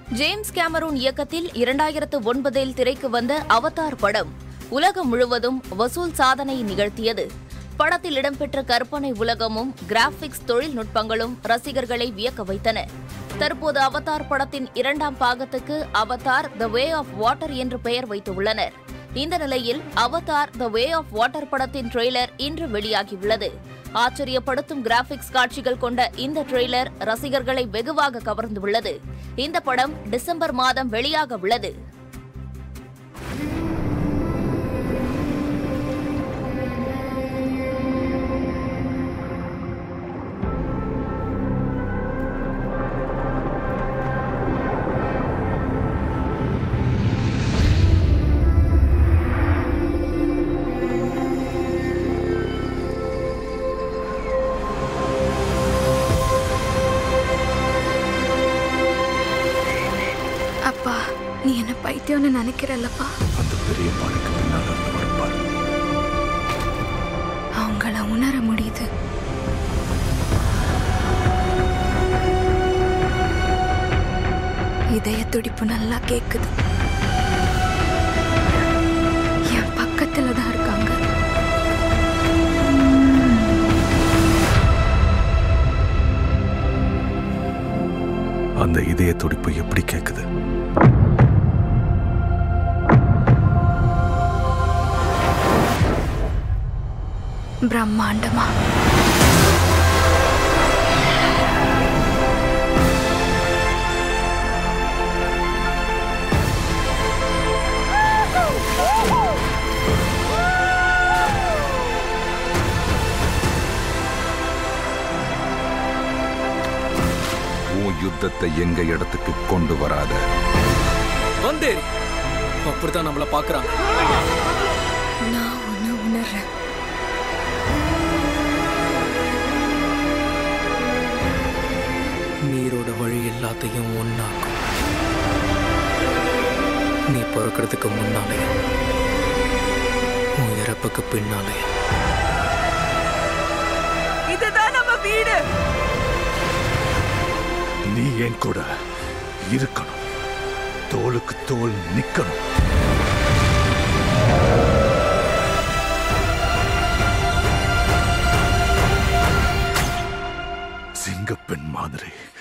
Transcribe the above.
James Cameron இயக்கத்தில் இரண்டாயிரத்து ஒன்பதில் திரைக்கு வந்த அவதார் படம் உலகம் முழுவதும் வசூல் சாதனை நிகழ்த்தியது படத்தில் இடம்பெற்ற கற்பனை உலகமும் கிராபிக்ஸ் தொழில்நுட்பங்களும் ரசிகர்களை வியக்க வைத்தன தற்போது அவதார் படத்தின் இரண்டாம் பாகத்துக்கு Avatar the way of water என்று பெயர் வைத்துள்ளனர் இந்த நிலையில் Avatar the way of water படத்தின் ட்ரெய்லர் இன்று வெளியாகியுள்ளது ஆச்சரியப்படுத்தும் கிராபிக்ஸ் காட்சிகள் கொண்ட இந்த ட்ரெய்லர் ரசிகர்களை வெகுவாக கவர்ந்துள்ளது இந்த படம் டிசம்பர் மாதம் வெளியாக உள்ளது அப்பா நீ என்ன பைத்தியம்னு நினைக்கிறல்லப்பா அந்த பெரிய பானைக்கு பின்னால் இருந்து வருப்பார் அவங்கள உணர முடியுது இதய துடிப்பு நல்லா கேக்குது என் பக்கத்துல தான் இருக்காங்க அந்த இதய துடிப்பு எப்படி கேட்குது பிரம்மாண்டமா உன் யுத்தத்தை எங்க இடத்துக்கு கொண்டு வராத வந்தேரி அப்படித்தான் நம்மள பாக்குறாங்க நான் ஒன்னு உணர்றேன் நீரோட வழி எல்லாத்தையும் ஒன்னாக்கும் நீ பிறக்கிறதுக்கு முன்னாலேயும் உன் இறப்புக்கு பின்னாலேயும் இதுதான் நம்ம வீடு நீ என் கூட இருக்கணும் தோளுக்கு தோல் நிக்கணும் சிங்கப்பெண் மாதிரி